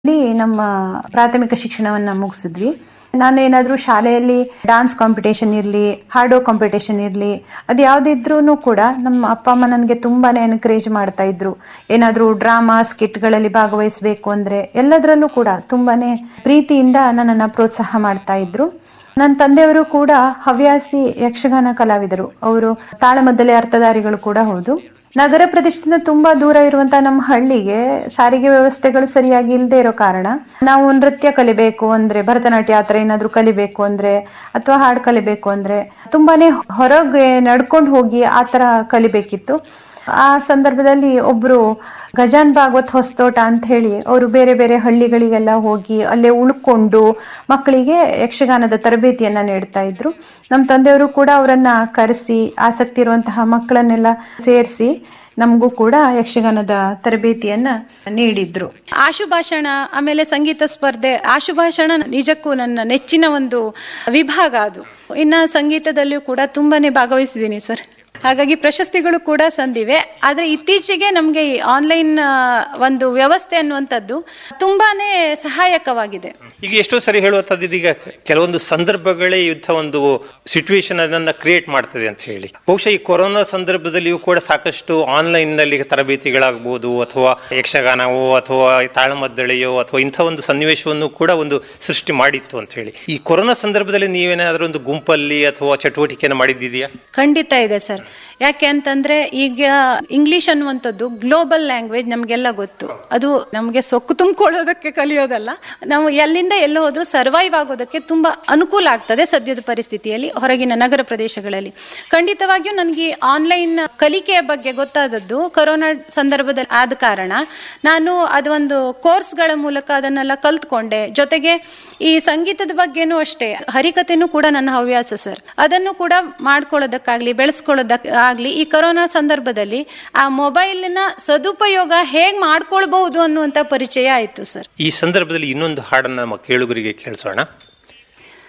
ಇಲ್ಲಿ ನಮ್ಮ ಪ್ರಾಥಮಿಕ ಶಿಕ್ಷಣವನ್ನ ಮುಗಿಸಿದ್ವಿ ನಾನು ಏನಾದರೂ ಶಾಲೆಯಲ್ಲಿ ಡಾನ್ಸ್ ಕಾಂಪಿಟೇಷನ್ ಇರಲಿ ಹಾಡೋ ಕಾಂಪಿಟೇಷನ್ ಇರಲಿ ಅದು ಯಾವುದಿದ್ರೂ ಕೂಡ ನಮ್ಮ ಅಪ್ಪ ಅಮ್ಮ ನನಗೆ ತುಂಬಾನೇ ಎನ್ಕರೇಜ್ ಮಾಡ್ತಾ ಇದ್ರು ಏನಾದರೂ ಡ್ರಾಮಾ ಸ್ಕಿಟ್ಗಳಲ್ಲಿ ಭಾಗವಹಿಸಬೇಕು ಅಂದರೆ ಎಲ್ಲದರಲ್ಲೂ ಕೂಡ ತುಂಬಾನೇ ಪ್ರೀತಿಯಿಂದ ನನ್ನನ್ನು ಪ್ರೋತ್ಸಾಹ ಮಾಡ್ತಾ ಇದ್ರು ನನ್ನ ತಂದೆಯವರು ಕೂಡ ಹವ್ಯಾಸಿ ಯಕ್ಷಗಾನ ಕಲಾವಿದರು ಅವರು ತಾಳಮದ್ದಲೆ ಅರ್ಥಧಾರಿಗಳು ಕೂಡ ಹೌದು ನಗರ ಪ್ರದೇಶದಿಂದ ತುಂಬಾ ದೂರ ಇರುವಂತಹ ನಮ್ಮ ಹಳ್ಳಿಗೆ ಸಾರಿಗೆ ವ್ಯವಸ್ಥೆಗಳು ಸರಿಯಾಗಿ ಇಲ್ಲದೆ ಇರೋ ಕಾರಣ ನಾವು ನೃತ್ಯ ಕಲಿಬೇಕು ಅಂದ್ರೆ ಭರತನಾಟ್ಯ ಆ ಥರ ಏನಾದ್ರು ಕಲಿಬೇಕು ಅಂದ್ರೆ ಅಥವಾ ಹಾಡು ಕಲಿಬೇಕು ಅಂದ್ರೆ ತುಂಬಾನೇ ಹೊರಗೆ ನಡ್ಕೊಂಡು ಹೋಗಿ ಆ ಥರ ಕಲಿಬೇಕಿತ್ತು ಆ ಸಂದರ್ಭದಲ್ಲಿ ಒಬ್ರು ಗಜಾನ್ ಭಾಗವತ್ ಹೊಸತೋಟ ಅಂತ ಹೇಳಿ ಅವರು ಬೇರೆ ಬೇರೆ ಹಳ್ಳಿಗಳಿಗೆಲ್ಲ ಹೋಗಿ ಅಲ್ಲೇ ಉಳ್ಕೊಂಡು ಮಕ್ಕಳಿಗೆ ಯಕ್ಷಗಾನದ ತರಬೇತಿಯನ್ನ ನೀಡ್ತಾ ಇದ್ರು ನಮ್ಮ ತಂದೆಯವರು ಕೂಡ ಅವರನ್ನ ಕರೆಸಿ ಆಸಕ್ತಿ ಇರುವಂತಹ ಮಕ್ಕಳನ್ನೆಲ್ಲ ಸೇರಿಸಿ ನಮಗೂ ಕೂಡ ಯಕ್ಷಗಾನದ ತರಬೇತಿಯನ್ನ ನೀಡಿದ್ರು ಆಶುಭಾಷಣ ಆಮೇಲೆ ಸಂಗೀತ ಸ್ಪರ್ಧೆ ಆಶುಭಾಷಣ ನಿಜಕ್ಕೂ ನನ್ನ ನೆಚ್ಚಿನ ಒಂದು ವಿಭಾಗ ಅದು ಇನ್ನು ಸಂಗೀತದಲ್ಲಿಯೂ ಕೂಡ ತುಂಬಾನೇ ಭಾಗವಹಿಸಿದ್ದೀನಿ ಸರ್ ಹಾಗಾಗಿ ಪ್ರಶಸ್ತಿಗಳು ಕೂಡ ಸಂದಿವೆ ಆದರೆ ಇತ್ತೀಚೆಗೆ ನಮಗೆ ಈ ಆನ್ಲೈನ್ ಒಂದು ವ್ಯವಸ್ಥೆ ಅನ್ನುವಂಥದ್ದು ತುಂಬಾನೇ ಸಹಾಯಕವಾಗಿದೆ ಈಗ ಎಷ್ಟೋ ಸರಿ ಹೇಳುವಂಥದ್ದು ಇದೀಗ ಕೆಲವೊಂದು ಸಂದರ್ಭಗಳೇ ಯುದ್ಧ ಒಂದು ಸಿಚುವೇಶನ್ ಅದನ್ನ ಕ್ರಿಯೇಟ್ ಮಾಡ್ತದೆ ಅಂತ ಹೇಳಿ ಬಹುಶಃ ಈ ಕೊರೋನಾ ಸಂದರ್ಭದಲ್ಲಿಯೂ ಕೂಡ ಸಾಕಷ್ಟು ಆನ್ಲೈನ್ ನಲ್ಲಿ ತರಬೇತಿಗಳಾಗ್ಬೋದು ಅಥವಾ ಯಕ್ಷಗಾನವೋ ಅಥವಾ ತಾಳಮದ್ದಳೆಯೋ ಅಥವಾ ಇಂಥ ಒಂದು ಸನ್ನಿವೇಶವನ್ನು ಕೂಡ ಒಂದು ಸೃಷ್ಟಿ ಮಾಡಿತ್ತು ಅಂತ ಹೇಳಿ ಈ ಕೊರೋನಾ ಸಂದರ್ಭದಲ್ಲಿ ನೀವೇನಾದ್ರೂ ಒಂದು ಗುಂಪಲ್ಲಿ ಅಥವಾ ಚಟುವಟಿಕೆಯನ್ನು ಮಾಡಿದ್ದಿದೆಯಾ ಖಂಡಿತ ಇದೆ ಸರ್ ಯಾಕೆ ಅಂತಂದ್ರೆ ಈಗ ಇಂಗ್ಲಿಷ್ ಅನ್ನುವಂಥದ್ದು ಗ್ಲೋಬಲ್ ಲ್ಯಾಂಗ್ವೇಜ್ ನಮಗೆಲ್ಲ ಗೊತ್ತು ಅದು ನಮಗೆ ಸೊಕ್ಕು ತುಂಬಿಕೊಳ್ಳೋದಕ್ಕೆ ಕಲಿಯೋದಲ್ಲ ನಾವು ಎಲ್ಲಿಂದ ಎಲ್ಲ ಹೋದ್ರೂ ಸರ್ವೈವ್ ಆಗೋದಕ್ಕೆ ತುಂಬ ಅನುಕೂಲ ಆಗ್ತದೆ ಸದ್ಯದ ಪರಿಸ್ಥಿತಿಯಲ್ಲಿ ಹೊರಗಿನ ನಗರ ಪ್ರದೇಶಗಳಲ್ಲಿ ಖಂಡಿತವಾಗಿಯೂ ನನಗೆ ಆನ್ಲೈನ್ ಕಲಿಕೆಯ ಬಗ್ಗೆ ಗೊತ್ತಾದದ್ದು ಕೊರೋನಾ ಸಂದರ್ಭದಲ್ಲಿ ಆದ ಕಾರಣ ನಾನು ಅದೊಂದು ಕೋರ್ಸ್ಗಳ ಮೂಲಕ ಅದನ್ನೆಲ್ಲ ಕಲ್ತ್ಕೊಂಡೆ ಜೊತೆಗೆ ಈ ಸಂಗೀತದ ಬಗ್ಗೆನೂ ಅಷ್ಟೇ ಹರಿಕತೆನೂ ಕೂಡ ನನ್ನ ಹವ್ಯಾಸ ಸರ್ ಅದನ್ನು ಕೂಡ ಮಾಡ್ಕೊಳ್ಳೋದಕ್ಕಾಗ್ಲಿ ಬೆಳೆಸ್ಕೊಳ್ಳೋದಕ್ಕಾಗ್ಲಿ ಈ ಕೊರೋನಾ ಸಂದರ್ಭದಲ್ಲಿ ಆ ಮೊಬೈಲ್ನ ಸದುಪಯೋಗ ಹೇಗೆ ಮಾಡ್ಕೊಳ್ಬಹುದು ಅನ್ನುವಂಥ ಪರಿಚಯ ಆಯಿತು ಸರ್ ಈ ಸಂದರ್ಭದಲ್ಲಿ ಇನ್ನೊಂದು ಹಾಡನ್ನ ನಮ್ಮ ಕೇಳುಗರಿಗೆ ಕೇಳಿಸೋಣ